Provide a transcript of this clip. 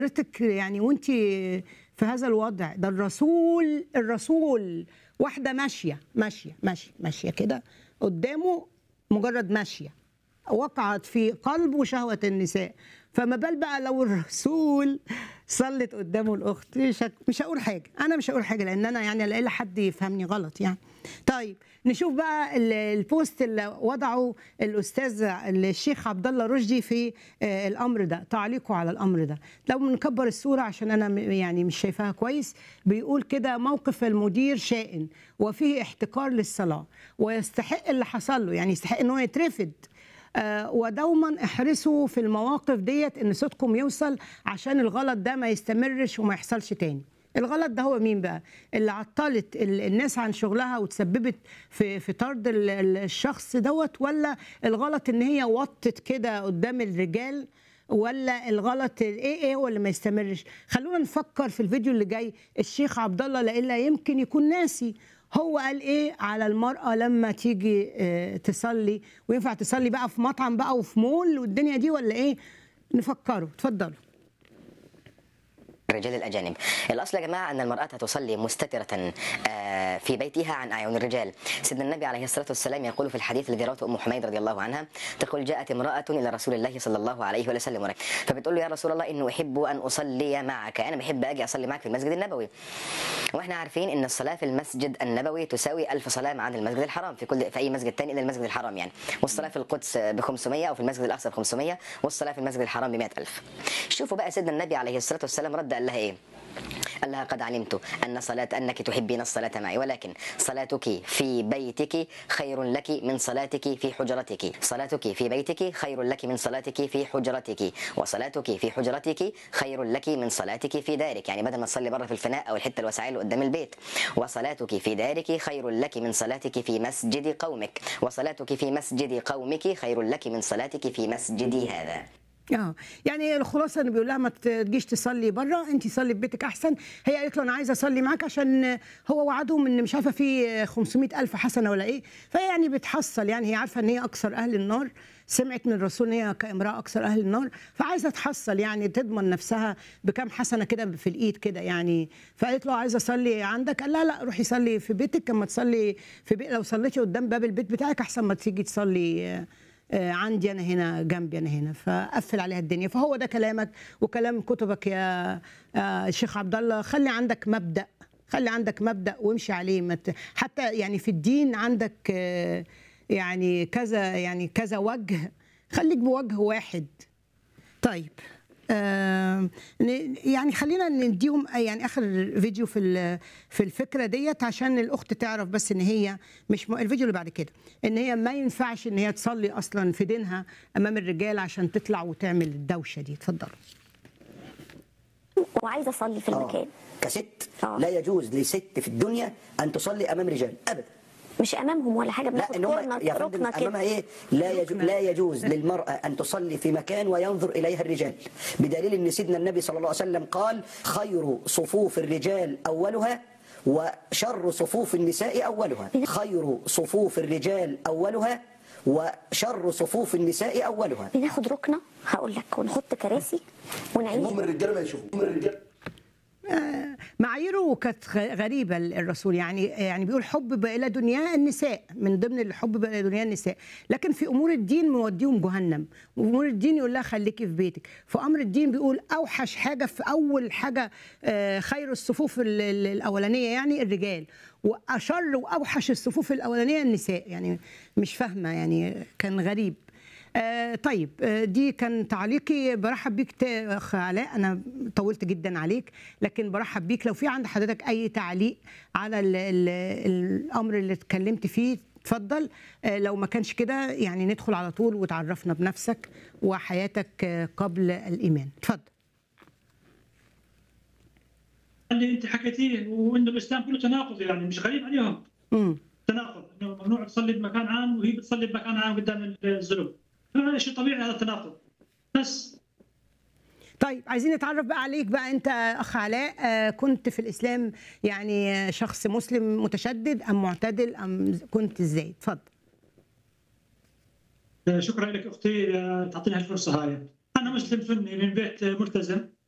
حضرتك يعني وانت في هذا الوضع ده الرسول الرسول واحده ماشيه ماشيه ماشيه ماشيه كده قدامه مجرد ماشيه وقعت في قلبه شهوه النساء فما بال بقى لو الرسول صلت قدامه الاخت مش هك- مش هقول حاجه انا مش هقول حاجه لان انا يعني لا حد يفهمني غلط يعني طيب نشوف بقى ال- البوست اللي وضعه الاستاذ الشيخ عبد الله رشدي في آه، الامر ده تعليقه على الامر ده لو بنكبر الصوره عشان انا م- يعني مش شايفاها كويس بيقول كده موقف المدير شائن وفيه احتكار للصلاه ويستحق اللي حصل له يعني يستحق ان هو يترفد آه، ودوما احرصوا في المواقف ديت ان صوتكم يوصل عشان الغلط ده ما يستمرش وما يحصلش تاني الغلط ده هو مين بقى اللي عطلت ال- الناس عن شغلها وتسببت في في طرد ال- ال- الشخص دوت ولا الغلط ان هي وطت كده قدام الرجال ولا الغلط ايه ايه هو اللي ما يستمرش خلونا نفكر في الفيديو اللي جاي الشيخ عبد الله لإلا يمكن يكون ناسي هو قال ايه على المرأة لما تيجي آه، تصلي وينفع تصلي بقى في مطعم بقى وفي مول والدنيا دي ولا ايه نفكروا اتفضلوا الرجال الأجانب الأصل يا جماعة أن المرأة تصلي مستترة آه، في بيتها عن أعين الرجال سيدنا النبي عليه الصلاة والسلام يقول في الحديث الذي رواه أم حميد رضي الله عنها تقول جاءت امرأة إلى رسول الله صلى الله عليه وسلم فبتقول له يا رسول الله إنه أحب أن أصلي معك أنا بحب أجي أصلي معك في المسجد النبوي واحنا عارفين ان الصلاه في المسجد النبوي تساوي ألف صلاه عن المسجد الحرام في كل في اي مسجد ثاني الا المسجد الحرام يعني والصلاه في القدس ب 500 او في المسجد الاقصى ب 500 والصلاه في المسجد الحرام ب 100000 شوفوا بقى سيدنا النبي عليه الصلاه والسلام رد قال لها ايه قال لها قد علمت ان صلاه انك تحبين الصلاه معي ولكن صلاتك في بيتك خير لك من صلاتك في حجرتك صلاتك في بيتك خير لك من صلاتك في حجرتك وصلاتك في حجرتك خير لك من صلاتك في دارك يعني بدل ما تصلي بره في الفناء او الحته الواسعه اللي قدام البيت وصلاتك في دارك خير لك من صلاتك في مسجد قومك وصلاتك في مسجد قومك خير لك من صلاتك في مسجدي هذا اه يعني الخلاصه انه بيقول لها ما تجيش تصلي بره انت صلي في بيتك احسن هي قالت له انا عايزه اصلي معاك عشان هو وعدهم ان مش عارفه في 500 الف حسنه ولا ايه فهي يعني بتحصل يعني هي عارفه ان هي اكثر اهل النار سمعت من الرسول ان هي كامراه اكثر اهل النار فعايزه تحصل يعني تضمن نفسها بكام حسنه كده في الايد كده يعني فقالت له عايزه اصلي عندك قال لا لا روحي صلي في بيتك اما تصلي في بيت لو صليتي قدام باب البيت بتاعك احسن ما تيجي تصلي آه، آه، عندي انا هنا جنبي انا هنا فقفل عليها الدنيا فهو ده كلامك وكلام كتبك يا آه، شيخ عبد الله خلي عندك مبدا خلي عندك مبدا وامشي عليه ما ت- حتى يعني في الدين عندك آه، يعني كذا يعني كذا وجه خليك بوجه واحد طيب آم، ن- يعني خلينا نديهم يعني اخر فيديو في ال- في الفكره ديت عشان الاخت تعرف بس ان هي مش م... الفيديو اللي بعد كده ان هي ما ينفعش ان هي تصلي اصلا في دينها امام الرجال عشان تطلع وتعمل الدوشه دي اتفضلوا وعايزه اصلي في المكان كست آه. لا يجوز لست في الدنيا ان تصلي امام رجال ابدا مش امامهم ولا حاجه لا بناخد ان هم كورنر يا فندم ركنه امامها كده ايه لا يجوز لا يجوز للمراه ان تصلي في مكان وينظر اليها الرجال بدليل ان سيدنا النبي صلى الله عليه وسلم قال خير صفوف الرجال اولها وشر صفوف النساء اولها خير صفوف الرجال اولها وشر صفوف النساء اولها بناخد ركنه هقول لك ونحط كراسي ونعيش المهم الرجاله ما يشوفوا المهم الرجاله معاييره كانت غ- غريبه الرسول يعني يعني بيقول حب الى دنيا النساء من ضمن الحب الى دنيا النساء لكن في امور الدين موديهم جهنم وامور الدين يقول لها خليكي في بيتك في امر الدين بيقول اوحش حاجه في اول حاجه آه، خير الصفوف ال- ال- الاولانيه يعني الرجال واشر واوحش الصفوف الاولانيه النساء يعني مش فاهمه يعني كان غريب آه طيب آه دي كان تعليقي برحب بيك تا- اخ علاء انا طولت جدا عليك لكن برحب بيك لو في عند حضرتك اي تعليق على ال ال الامر اللي اتكلمت فيه اتفضل آه لو ما كانش كده يعني ندخل على طول وتعرفنا بنفسك وحياتك آه قبل الايمان اتفضل اللي انت حكيتيه وانه الاسلام كله تناقض يعني مش غريب عليهم امم تناقض انه ممنوع تصلي بمكان عام وهي بتصلي بمكان عام قدام الزلوم هذا شيء طبيعي هذا التناقض بس طيب عايزين نتعرف بقى عليك بقى انت اخ علاء آه، كنت في الاسلام يعني آه، شخص مسلم متشدد ام معتدل ام كنت ازاي اتفضل شكرا لك اختي آه، تعطيني هالفرصه هاي انا مسلم سني من بيت ملتزم